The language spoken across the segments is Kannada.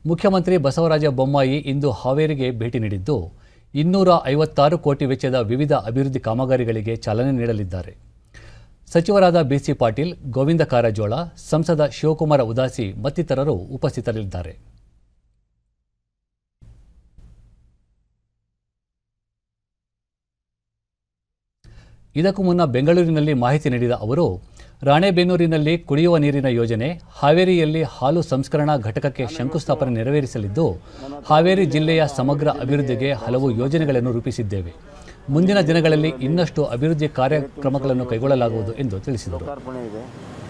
ಮುಖ್ಯಮಂತ್ರಿ ಬಸವರಾಜ ಬೊಮ್ಮಾಯಿ ಇಂದು ಹಾವೇರಿಗೆ ಭೇಟಿ ನೀಡಿದ್ದು ಇನ್ನೂರ ಐವತ್ತಾರು ಕೋಟಿ ವೆಚ್ಚದ ವಿವಿಧ ಅಭಿವೃದ್ಧಿ ಕಾಮಗಾರಿಗಳಿಗೆ ಚಾಲನೆ ನೀಡಲಿದ್ದಾರೆ ಸಚಿವರಾದ ಬಿಸಿ ಪಾಟೀಲ್ ಗೋವಿಂದ ಕಾರಜೋಳ ಸಂಸದ ಶಿವಕುಮಾರ ಉದಾಸಿ ಮತ್ತಿತರರು ಉಪಸ್ಥಿತರಿದ್ದಾರೆ ಇದಕ್ಕೂ ಮುನ್ನ ಬೆಂಗಳೂರಿನಲ್ಲಿ ಮಾಹಿತಿ ನೀಡಿದ ಅವರು ರಾಣೆಬೆನ್ನೂರಿನಲ್ಲಿ ಕುಡಿಯುವ ನೀರಿನ ಯೋಜನೆ ಹಾವೇರಿಯಲ್ಲಿ ಹಾಲು ಸಂಸ್ಕರಣಾ ಘಟಕಕ್ಕೆ ಶಂಕುಸ್ಥಾಪನೆ ನೆರವೇರಿಸಲಿದ್ದು ಹಾವೇರಿ ಜಿಲ್ಲೆಯ ಸಮಗ್ರ ಅಭಿವೃದ್ಧಿಗೆ ಹಲವು ಯೋಜನೆಗಳನ್ನು ರೂಪಿಸಿದ್ದೇವೆ ಮುಂದಿನ ದಿನಗಳಲ್ಲಿ ಇನ್ನಷ್ಟು ಅಭಿವೃದ್ಧಿ ಕಾರ್ಯಕ್ರಮಗಳನ್ನು ಕೈಗೊಳ್ಳಲಾಗುವುದು ಎಂದು ತಿಳಿಸಿದರು ಲೋಕಾರ್ಪಣೆ ಇದೆ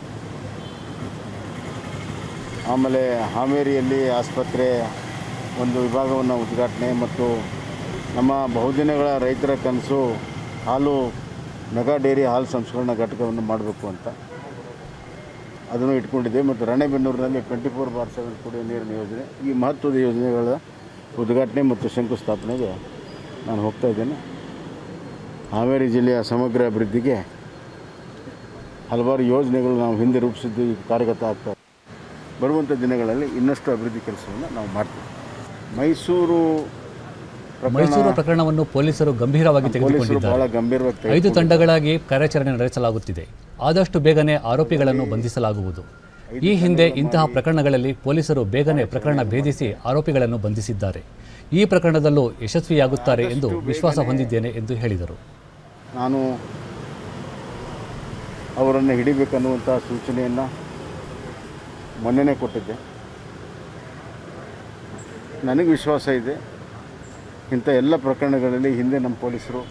ಆಮೇಲೆ ಹಾವೇರಿಯಲ್ಲಿ ಆಸ್ಪತ್ರೆ ಒಂದು ವಿಭಾಗವನ್ನು ಉದ್ಘಾಟನೆ ಮತ್ತು ನಮ್ಮ ಬಹುದಿನಗಳ ರೈತರ ಕನಸು ಹಾಲು ಮೆಗಾ ಡೈರಿ ಹಾಲು ಸಂಸ್ಕರಣಾ ಘಟಕವನ್ನು ಮಾಡಬೇಕು ಅಂತ ಅದನ್ನು ಇಟ್ಕೊಂಡಿದೆ ಮತ್ತು ರಾಣೆಬೆನ್ನೂರಿನಲ್ಲಿ ಟ್ವೆಂಟಿ ಫೋರ್ ಬಾರ್ ಸೆವೆನ್ ಕುಡಿಯುವ ನೀರಿನ ಯೋಜನೆ ಈ ಮಹತ್ವದ ಯೋಜನೆಗಳ ಉದ್ಘಾಟನೆ ಮತ್ತು ಶಂಕುಸ್ಥಾಪನೆಗೆ ನಾನು ಹೋಗ್ತಾ ಇದ್ದೇನೆ ಹಾವೇರಿ ಜಿಲ್ಲೆಯ ಸಮಗ್ರ ಅಭಿವೃದ್ಧಿಗೆ ಹಲವಾರು ಯೋಜನೆಗಳು ನಾವು ಹಿಂದೆ ರೂಪಿಸಿದ್ದು ಈಗ ಕಾರ್ಯಗತ ಆಗ್ತಾ ಇದೆ. ಬರುವಂಥ ದಿನಗಳಲ್ಲಿ ಇನ್ನಷ್ಟು ಅಭಿವೃದ್ಧಿ ಕೆಲಸವನ್ನು ನಾವು ಮಾಡ್ತೀವಿ ಮೈಸೂರು ಪ್ರಕರಣ ಮೈಸೂರು ಪ್ರಕರಣವನ್ನು ಪೊಲೀಸರು ಗಂಭೀರವಾಗಿ ಪೊಲೀಸರು ತೆಗೆದುಕೊಂಡಿದ್ದಾರೆ ಬಹಳ ಗಂಭೀರವಾಗಿ ಐದು ತೆಗೆದುಕೊಂಡು ತಂಡಗಳಾಗಿ ಕಾರ್ಯಾಚರಣೆ ನಡೆಸಲಾಗುತ್ತಿದೆ ಆದಷ್ಟು ಬೇಗನೆ ಆರೋಪಿಗಳನ್ನು ಬಂಧಿಸಲಾಗುವುದು ಈ ಹಿಂದೆ ಇಂತಹ ಪ್ರಕರಣಗಳಲ್ಲಿ ಪೊಲೀಸರು ಬೇಗನೆ ಪ್ರಕರಣ ಭೇದಿಸಿ ಆರೋಪಿಗಳನ್ನು ಬಂಧಿಸಿದ್ದಾರೆ ಈ ಪ್ರಕರಣದಲ್ಲೂ ಯಶಸ್ವಿಯಾಗುತ್ತಾರೆ ಎಂದು ವಿಶ್ವಾಸ ಹೊಂದಿದ್ದೇನೆ ಎಂದು ಹೇಳಿದರು ನಾನು ಅವರನ್ನು ಹಿಡಿಬೇಕನ್ನುವಂಥ ಸೂಚನೆಯನ್ನು ಮೊನ್ನೆನೇ ಕೊಟ್ಟಿದ್ದೆ ನನಗೆ ವಿಶ್ವಾಸ ಇದೆ ಇಂಥ ಎಲ್ಲ ಪ್ರಕರಣಗಳಲ್ಲಿ ಹಿಂದೆ ನಮ್ಮ ಪೊಲೀಸರು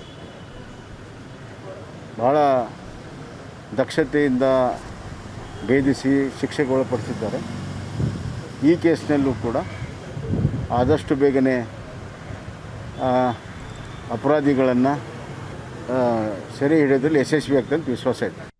ಭಾಳ ದಕ್ಷತೆಯಿಂದ ಭೇದಿಸಿ ಶಿಕ್ಷೆಗೆ ಒಳಪಡಿಸಿದ್ದಾರೆ ಈ ಕೇಸ್ನಲ್ಲೂ ಕೂಡ ಆದಷ್ಟು ಬೇಗನೆ ಆ, ಅಪರಾಧಿಗಳನ್ನು ಸೆರೆ ಹಿಡಿಯೋದ್ರಲ್ಲಿ ಯಶಸ್ವಿ ಆಗ್ತದೆ ಅಂತ ವಿಶ್ವಾಸ ಇದೆ